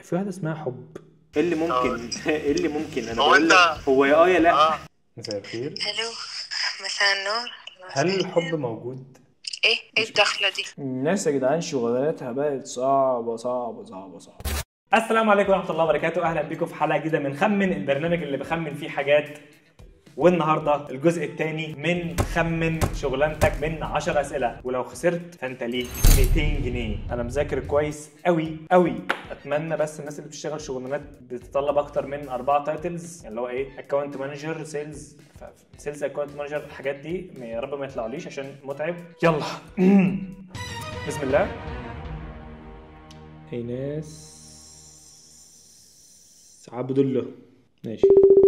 في واحده اسمها حب ايه اللي ممكن ايه اللي ممكن انا هو بقول أنت- لك هو يا اه يا لا اه مساء الخير الو مساء النور هل الحب موجود ايه ايه الدخله دي الناس يا جدعان شغلانتها بقت صعبة صعبة صعبة صعبة السلام عليكم ورحمة الله وبركاته أهلا بيكم في حلقة جديدة من خمن البرنامج اللي بخمن فيه حاجات والنهارده الجزء الثاني من خمن شغلانتك من 10 اسئله ولو خسرت فانت ليك 200 جنيه انا مذاكر كويس قوي قوي اتمنى بس الناس اللي بتشتغل شغلانات بتتطلب اكتر من اربعه تايتلز اللي هو ايه اكونت مانجر سيلز سيلز اكونت مانجر الحاجات دي يا رب ما يطلعليش عشان متعب يلا بسم الله ايناس عبد الله ماشي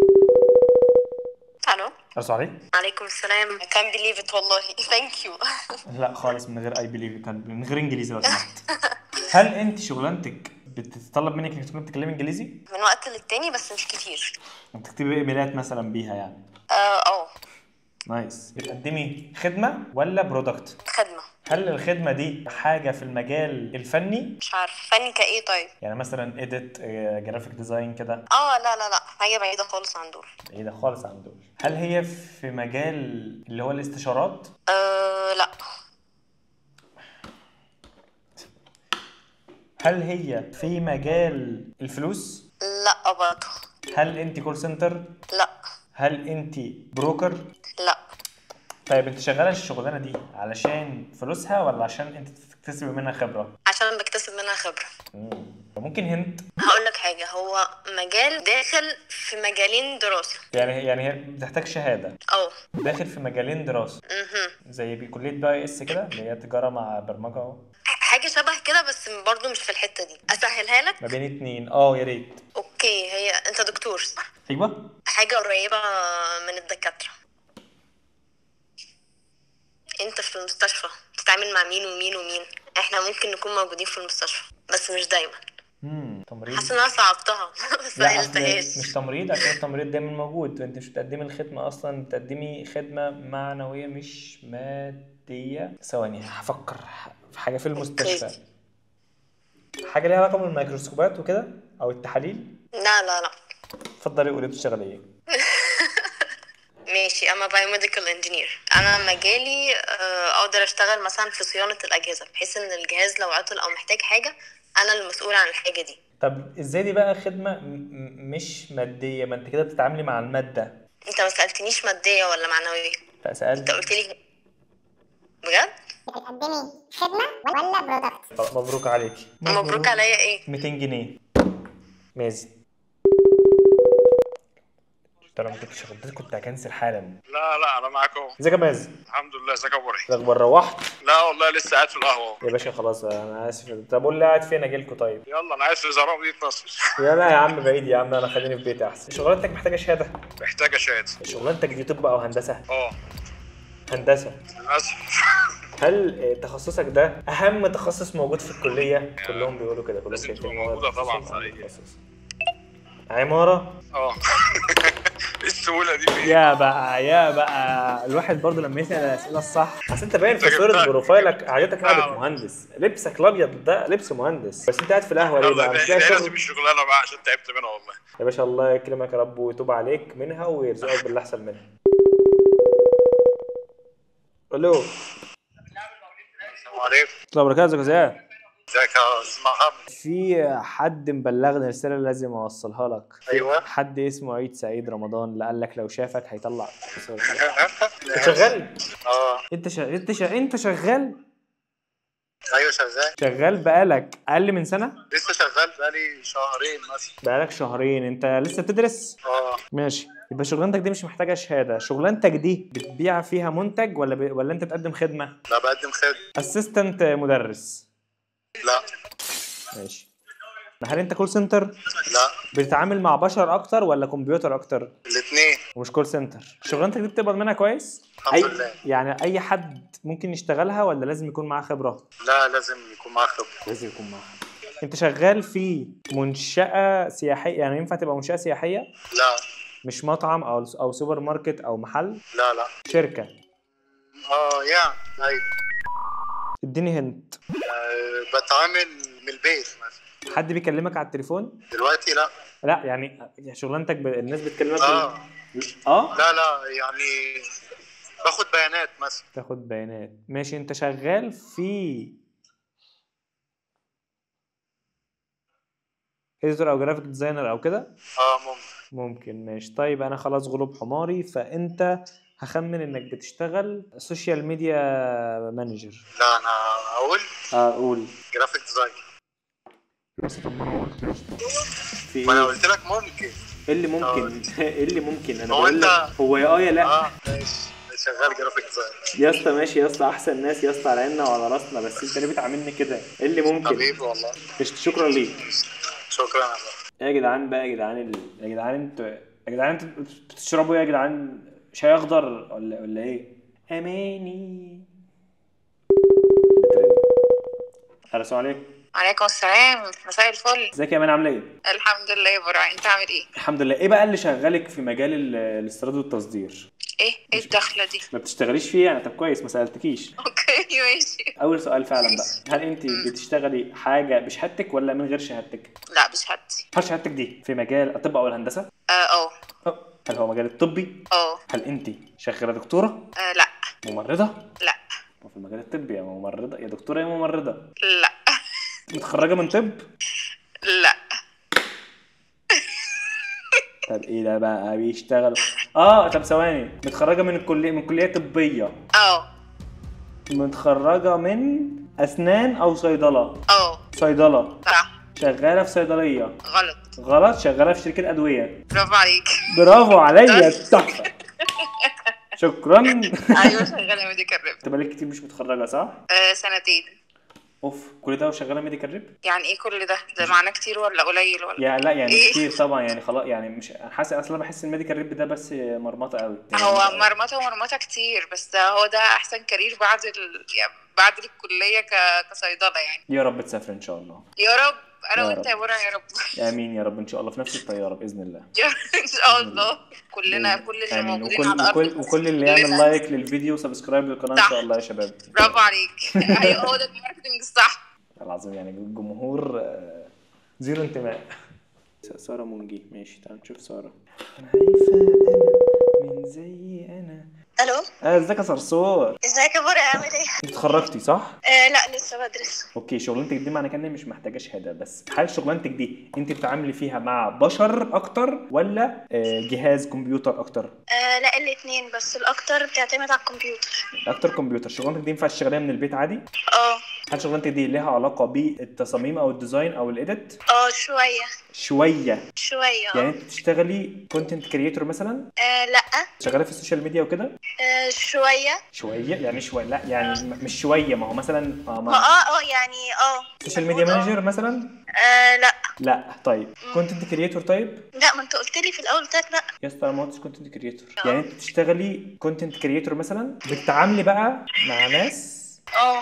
الو ارسل عليك عليكم السلام I can't believe it والله ثانك يو لا خالص من غير اي بليف كان من غير انجليزي لو سمحت هل انت شغلانتك بتتطلب منك انك تكون بتتكلمي انجليزي؟ من وقت للتاني بس مش كتير بتكتبي ايميلات مثلا بيها يعني اه اه نايس بتقدمي خدمه ولا برودكت؟ خدمه هل الخدمه دي حاجه في المجال الفني؟ مش عارفه فني كايه طيب يعني مثلا اديت جرافيك ديزاين كده اه لا لا لا حاجه بعيده خالص عن دول بعيده خالص عن دول هل هي في مجال اللي هو الاستشارات؟ آه لا هل هي في مجال الفلوس؟ لا برضه هل انت كول سنتر؟ لا هل انت بروكر؟ لا طيب انت شغاله الشغلانه دي علشان فلوسها ولا عشان انت تكتسبي منها خبره عشان بكتسب منها خبره مم. ممكن هنت هقول لك حاجه هو مجال داخل في مجالين دراسه يعني يعني هي بتحتاج شهاده اه داخل في مجالين دراسه مهم. زي بكليه بي اي اس كده اللي هي تجاره مع برمجه اهو حاجه شبه كده بس برضه مش في الحته دي اسهلها لك ما بين اتنين اه يا ريت اوكي هي انت دكتور صح ايوه حاجة قريبة من الدكاترة انت في المستشفى بتتعامل مع مين ومين ومين احنا ممكن نكون موجودين في المستشفى بس مش دايما امم تمريض حاسة ان انا صعبتها بس لا ما اصل مش قلتهاش تمريض عشان التمريض دايما موجود انت مش بتقدمي الخدمه اصلا بتقدمي خدمه معنويه مش ماديه ثواني هفكر في حاجه في المستشفى حاجه ليها علاقه بالميكروسكوبات وكده او التحاليل لا لا لا اتفضلي قولي بتشتغلي ايه ماشي انا بايوميديكال انجينير انا مجالي آه، اقدر اشتغل مثلا في صيانة الاجهزة بحيث ان الجهاز لو عطل او محتاج حاجة انا المسؤول عن الحاجة دي طب ازاي دي بقى خدمه م- م- مش ماديه ما انت كده بتتعاملي مع الماده انت ما سألتنيش مادية ولا معنوية لا انت سالت قلت لي بجد بتقدمي خدمة ولا برودكت؟ طب مبروك عليكي مبروك عليا ايه 200 جنيه مازن ترى ما كنتش غلطت كنت هكنسل حالا لا لا انا معاك اهو ازيك يا مازن الحمد لله ازيك يا ابو رحيم الاخبار روحت لا والله لسه قاعد في القهوه يا باشا خلاص انا اسف طب قول لي قاعد فين اجي لكم طيب يلا انا عايز في زرام دي تنصص يا لا يا عم بعيد يا عم انا خليني في بيتي احسن شغلانتك محتاجه شهاده محتاجه شهاده شغلانتك دي طب او هندسه اه هندسه للاسف هل آه، تخصصك ده اهم تخصص موجود في الكليه كلهم بيقولوا كده كلهم لازم شايفين تبقى إن هو موجودة تخصص طبعاً أهم في أي- تخصص. عماره اه ايه السهوله دي فين؟ يا بقى يا بقى الواحد برضه لما يسال الاسئله الصح اصل انت باين في أنت صوره جبتها. بروفايلك عادتك قاعده آه. مهندس لبسك الابيض ده لبس مهندس بس انت قاعد في القهوه ليه بقى يلا مش ده لاقي ده لازم شغل الشغلانه بقى عشان تعبت منها والله يا باشا الله يكرمك يا رب ويتوب عليك منها ويرزقك باللي احسن منها الو السلام عليكم السلام عليكم ازيك يا زياد ازيك يا استاذ محمد في حد مبلغني رساله لازم اوصلها لك ايوه حد اسمه عيد سعيد رمضان اللي قال لك لو شافك هيطلع انت شغال اه انت شغال انت شغال انت شغال ايوه شغال شغال بقالك اقل من سنه لسه شغال بقالي شهرين مثلا بقالك شهرين انت لسه بتدرس اه ماشي يبقى شغلانتك دي مش محتاجه شهاده شغلانتك دي بتبيع فيها منتج ولا ب... ولا انت بتقدم خدمه لا بقدم خدمه اسيستنت مدرس لا ماشي هل انت كول سنتر لا بتتعامل مع بشر اكتر ولا كمبيوتر اكتر الاثنين ومش كول سنتر شغلانتك دي بتقبض منها كويس الحمد اي لله يعني اي حد ممكن يشتغلها ولا لازم يكون معاه خبره لا لازم يكون معاه خبره لازم يكون معاه خبرة. انت شغال في منشأة سياحية يعني ينفع تبقى منشأة سياحية لا مش مطعم او او سوبر ماركت او محل لا لا شركة اه يعني ايوه اديني هنت آه، بتعامل من البيت مثلا حد بيكلمك على التليفون دلوقتي لا لا يعني شغلانتك ب... الناس بتكلمك اه اه لا لا يعني باخد بيانات مثلا تاخد بيانات ماشي انت شغال في اديتور او جرافيك ديزاينر او كده اه ممكن ممكن ماشي طيب انا خلاص غلوب حماري فانت هخمن انك بتشتغل سوشيال ميديا مانجر لا انا اقول اقول جرافيك ديزاين في ما انا ايه قلت لك ممكن إيه اللي ممكن ايه اللي ممكن انا هو بقول أنت- لك هو يا اه يا لا اه ماشي شغال جرافيك ديزاين يا اسطى ماشي يا اسطى احسن ناس يا اسطى على عيننا وعلى راسنا بس انت ليه بتعاملني كده ايه اللي ممكن حبيبي والله قشطة، شكرا ليك شكرا يا بابا. يا جدعان بقى يا جدعان ال... يا جدعان انتوا يا جدعان انتوا بتشربوا ايه يا جدعان شاي اخضر ولا ولا ايه اماني الو السلام عليكم عليكم السلام مساء الفل ازيك يا امان عامله ايه الحمد لله يا برع انت عامل ايه الحمد لله ايه بقى اللي شغالك في مجال ال- الاستيراد والتصدير ايه ايه الدخله دي ما بتشتغليش فيه يعني طب كويس ما سالتكيش اوكي ماشي اول سؤال فعلا بقى هل انت بتشتغلي حاجه بشهادتك ولا من غير شهادتك لا بشهادتي هل شهادتك دي في مجال الطب او الهندسه اه اه أه. هل هو مجال الطبي اه هل انت شغاله دكتوره آه، لا ممرضه لا وفي المجال الطبي يا ممرضه يا دكتوره يا ممرضه لا متخرجه من طب لا طب ايه ده بقى بيشتغل اه طب ثواني متخرجه من الكليه من كليه طبيه اه متخرجه من اسنان او صيدله اه صيدله صح شغاله في صيدليه غلط غلط شغاله في شركه ادويه برافو عليك برافو عليا تحفه شكرا ايوه شغاله ميديكال ريب انت بقالك كتير مش متخرجه صح آه سنتين اوف كل ده وشغاله ميديكال ريب يعني ايه كل ده ده معناه كتير ولا قليل ولا يا لا يعني إيه؟ كتير طبعا يعني خلاص يعني مش أنا حاسس اصلا بحس الميديكال ريب ده بس مرمطه قوي هو مرمطه ومرمطه كتير بس هو ده احسن كارير بعد ال... يعني بعد الكليه ك... كصيدله يعني يا رب تسافر ان شاء الله يا رب انا يا وانت رب. يا برع يا رب امين يا رب ان شاء الله في نفس الطياره باذن الله يا ان شاء الله كلنا كل اللي امين موجودين وكل على الارض وكل وكل اللي يعمل كلنا. لايك للفيديو وسبسكرايب للقناه ان صح. شاء الله يا شباب برافو عليك ايوه هو ده الماركتنج الصح العظيم يعني الجمهور آه، زيرو انتماء سارة منجي ماشي تعال نشوف سارة انا خايفة انا من زي انا الو اه ازيك يا صرصور ازيك يا برا عامل ايه؟ انت اتخرجتي صح؟ آه لا لسه بدرس اوكي شغلانتك دي معنى كده إن مش محتاجه شهاده بس هل شغلانتك دي انت بتتعاملي فيها مع بشر اكتر ولا آه، جهاز كمبيوتر اكتر؟ آه لا الاتنين بس الاكتر بتعتمد على الكمبيوتر اكتر كمبيوتر شغلانتك دي ينفع تشتغليها من البيت عادي؟ اه هل شغلانتك دي ليها علاقه بالتصاميم او الديزاين او الايديت؟ اه شوية شويه شوية يعني اه انت بتشتغلي كونتنت كريتور مثلا آه، لا شغاله في السوشيال ميديا وكده آه شوية شويه يعني شويه لا يعني م- مش شويه ما هو مثلا آه ما ما اه اه يعني اه سوشيال ميديا المفروض آه. مانجر مثلا آه لا لا طيب كونتنت كريتور طيب لا ما انت قلت لي في الاول قلت لك لا يا اسطى انا ما قلتش كونتنت كريتور يعني انت بتشتغلي كونتنت كريتور مثلا بتتعاملي بقى مع ناس اه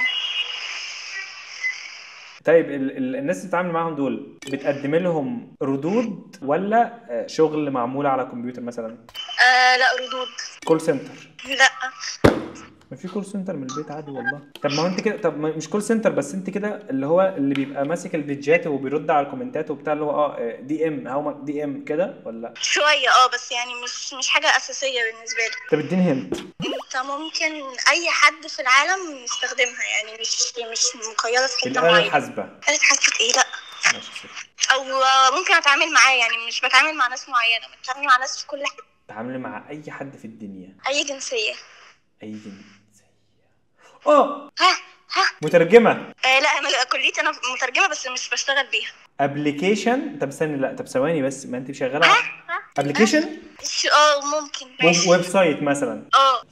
طيب ال ال الناس اللي بتتعامل معاهم دول بتقدم لهم ردود ولا آه، شغل معمول على كمبيوتر مثلا آه لا ردود كول سنتر لا ما في كول سنتر من البيت عادي والله طب ما هو انت كده طب ما مش كول سنتر بس انت كده اللي هو اللي بيبقى ماسك البيجات وبيرد على الكومنتات وبتاع اللي هو اه دي ام هاو دي ام كده ولا شوية اه بس يعني مش مش حاجة أساسية بالنسبة لي طب اديني هنت انت ممكن أي حد في العالم يستخدمها يعني مش مش مقيدة في حتة الاله معينة الحاسبه آلة حاسبة ايه لا ماشي سوري. او ممكن اتعامل معاه يعني مش بتعامل مع ناس معينه بتعامل مع ناس في كل حته تعاملي مع اي حد في الدنيا اي جنسيه اي جنسيه اه ها ها مترجمه آه لا انا كليتي انا مترجمه بس مش بشتغل بيها ابلكيشن طب استني لا طب ثواني بس ما انت شغاله ها ها ابلكيشن ش- اه ممكن ماشي ويب سايت مثلا اه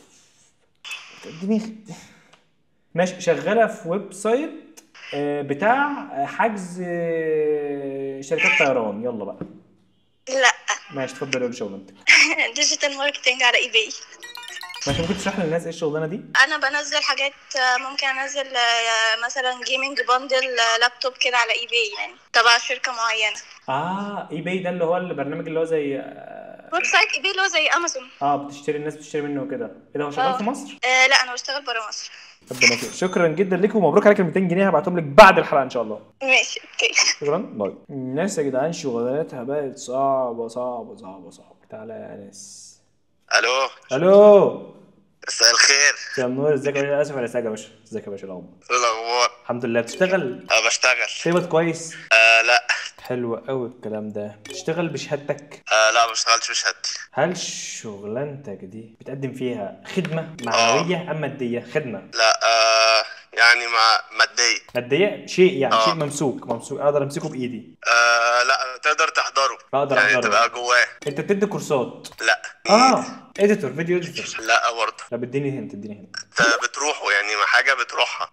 اديني ماشي شغاله في ويب سايت آه، بتاع آه، حجز آه، شركات طيران يلا بقى لا ماشي اتفضل قول شغلانتك ديجيتال ماركتنج على اي باي ماشي ممكن تشرح للناس ايه الشغلانه دي انا بنزل حاجات آه، ممكن انزل آه، مثلا جيمنج باندل لابتوب كده على اي باي يعني تبع شركه معينه اه اي باي ده اللي هو البرنامج اللي هو زي آه، ويب سايت ايباي اللي هو زي امازون اه بتشتري الناس بتشتري منه وكده ايه ده هو شغال آه. في مصر آه لا انا بشتغل برا مصر ربنا يكرمك. شكرا جدا لكم ومبروك عليك ال 200 جنيه هبعتهم لك بعد الحلقه ان شاء الله ماشي اوكي شكرا باي الناس يا جدعان شغلانتها بقت صعبه صعبه صعبه صعبه تعالى يا انس الو الو مساء الخير يا نور ازيك يا باشا اسف على ازيك يا باشا ازيك يا باشا الاخبار ايه الاخبار الحمد لله بتشتغل انا بشتغل تقبض كويس آه لا حلو قوي الكلام ده بتشتغل بشهادتك آه لا ما بشتغلش بشهادتي هل شغلانتك دي بتقدم فيها خدمه معنويه ام ماديه خدمه لا آه يعني مع مادية ماديه شيء يعني آه. شيء ممسوك ممسوك اقدر امسكه بايدي آه لا تقدر تحضره أقدر يعني أحضره. تبقى جواه انت بتدي كورسات لا اه اديتور فيديو اديتور لا برضه طب اديني هنت اديني هنت انت بتروحه يعني ما حاجة بتروحها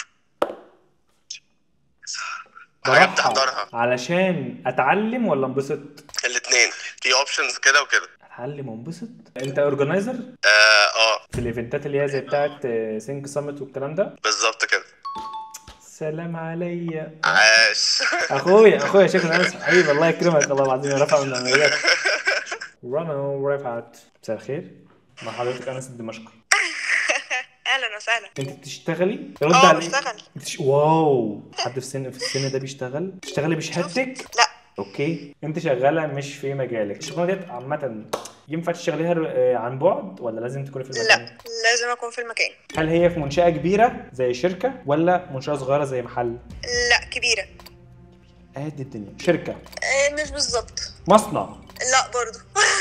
حاجة بروحها بتحضرها علشان اتعلم ولا انبسط الاتنين في اوبشنز كده وكده اتعلم وانبسط انت اورجنايزر اه اه في الايفنتات اللي هي زي بتاعت سينك سامت والكلام ده بالظبط كده سلام عليا عاش اخويا اخويا شكرا انس حبيبي الله يكرمك الله العظيم يا رفع من عمليات رنا ورفعت مساء الخير مع حضرتك انس الدمشقي اهلا وسهلا انت بتشتغلي رد اه علي بشتغل بتش... واو حد في السن في السن ده بيشتغل بتشتغلي بشهادتك لا اوكي انت شغاله مش في مجالك الشغلانه ديت عامه ينفع تشتغليها آه، عن بعد ولا لازم تكوني في المكان لا لازم اكون في المكان هل هي في منشاه كبيره زي شركه ولا منشاه صغيره زي محل لا كبيره ادي الدنيا شركه آه، مش بالظبط مصنع لا برضو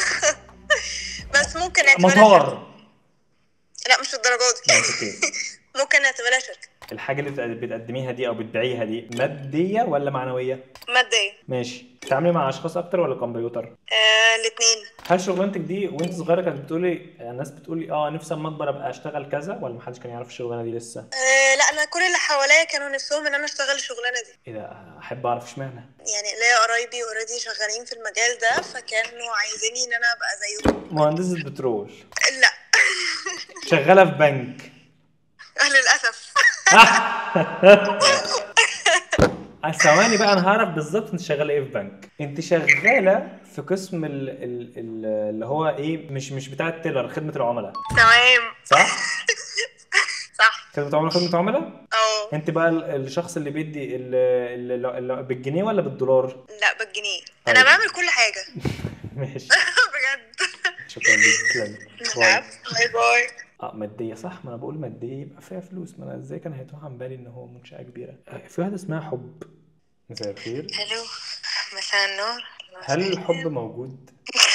بس ممكن نعتبرها شركة. مطار لا مش الدرجات دي ماشي اوكي ممكن نعتبرها شركه الحاجه اللي بتق- بتقدميها دي او بتبيعيها دي ماديه ولا معنويه ماديه ماشي بتتعاملي مع اشخاص اكتر ولا كمبيوتر آه الاثنين هل شغلانتك دي وانت صغيره كانت بتقولي يعني الناس بتقولي اه نفسي اما اكبر ابقى اشتغل كذا ولا محدش كان يعرف الشغلانه دي لسه آه لا انا كل اللي حواليا كانوا نفسهم ان انا اشتغل الشغلانه دي ايه ده احب اعرف اشمعنى يعني ليا قرايبي اوريدي شغالين في المجال ده فكانوا عايزيني ان انا ابقى زيهم مهندسه بترول لا شغاله في بنك للاسف آه، ثواني بقى انا هعرف بالظبط انت شغاله ايه في بنك انت شغاله في قسم ال ال ال اللي هو ايه مش مش بتاع التيلر خدمه العملاء تمام صح صح خدمه عملاء خدمه عملاء اه انت بقى ال- الشخص اللي بيدي ال- ال- ال- ال- بالجنيه ولا بالدولار لا بالجنيه انا طيب. بعمل كل حاجه ماشي بجد شكرا ليك تسلمي باي. باي باي اه ماديه صح ما انا بقول ماديه يبقى فيها فلوس ما انا ازاي كان هيتوه عن بالي ان هو منشاه كبيره آه، في واحده اسمها حب مساء الخير الو مساء النور هل الحب موجود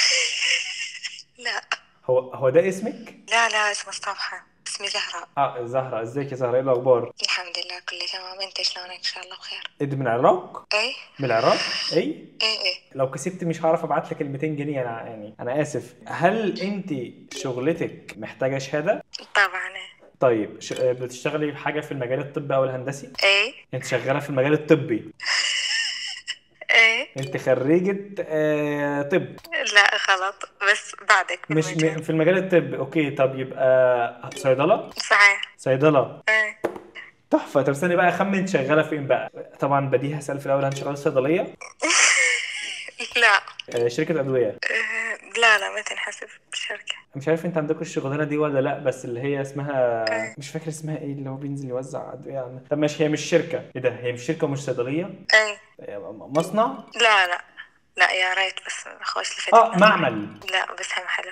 لا هو هو ده اسمك لا لا اسمي صبحة اسمي زهراء اه زهره ازيك يا زهره ايه الاخبار الحمد لله كله تمام انت شلونك ان شاء الله بخير انت من العراق اي من العراق اي اي اي لو كسبت مش هعرف ابعت لك ال 200 جنيه انا يعني انا اسف هل انت شغلتك محتاجه شهاده طبعا طيب ش... آه، بتشتغلي في حاجه في المجال الطبي او الهندسي اي انت شغاله في المجال الطبي اي انت خريجه آه... طب لا غلط بس بعدك مش م... في المجال الطبي اوكي طب يبقى صيدله صحيح صيدله اي تحفه طب استني بقى اخمن انت شغاله فين بقى طبعا بديهي هسال في الاول انت شغاله صيدليه لا آه... شركه ادويه آه، لا لا ما تنحسب بشركة مش عارف انت عندكم الشغلانه دي ولا لا بس اللي هي اسمها ايه. مش فاكر اسمها ايه اللي هو بينزل يوزع ادويه عنها طب ماشي هي مش شركه ايه ده هي مش شركه ومش صيدليه اي هي مصنع لا لا لا يا ريت بس خوش لفتت اه نظري. معمل لا بس هم حلو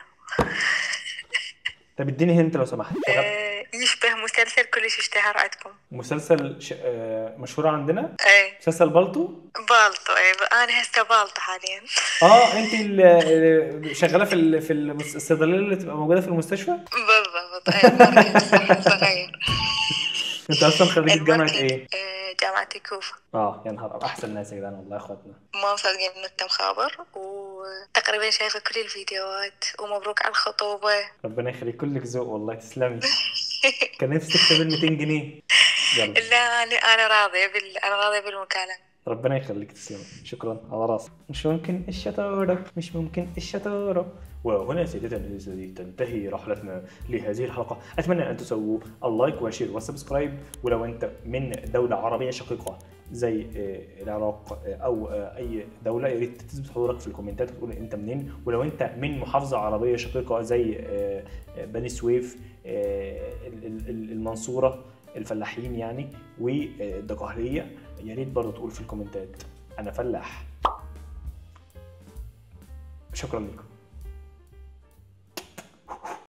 طب اديني هنت لو سمحت آه، يشبه مسلسل كلش اشتهر عندكم مسلسل ش... آه، مشهور عندنا اي مسلسل بالطو بالطو اي انا هسه بالطو حاليا اه انت اللي شغاله في ال... في المس- الصيدليه اللي تبقى موجوده في المستشفى بالضبط اي مركز صح صغير انت اصلا خريجه جامعه المركز، ايه آه، جامعة الكوفة اه يا نهار أبيض. احسن ناس يا جدعان والله اخواتنا ما مصدقين انه انت مخابر وتقريبا شايفة كل الفيديوهات ومبروك على الخطوبة ربنا يخليك كلك ذوق والله تسلمي كان نفسي تكسب ال 200 جنيه يلا لا انا انا راضية بال... انا راضية بالمكالمة ربنا يخليك تسلم شكرا على راسي مش ممكن الشطارة مش ممكن الشطارة وهنا سيدتنا الذي تنتهي رحلتنا لهذه الحلقة أتمنى أن تسووا اللايك والشير والسبسكرايب ولو أنت من دولة عربية شقيقة زي آه، العراق آه، أو آه، أي دولة يا ريت تثبت حضورك في الكومنتات وتقول أنت منين ولو أنت من محافظة عربية شقيقة زي آه، آه، بني سويف آه، ال- ال- ال- المنصورة الفلاحين يعني والدقهلية يا ريت برضه تقول في الكومنتات انا فلاح شكرا لكم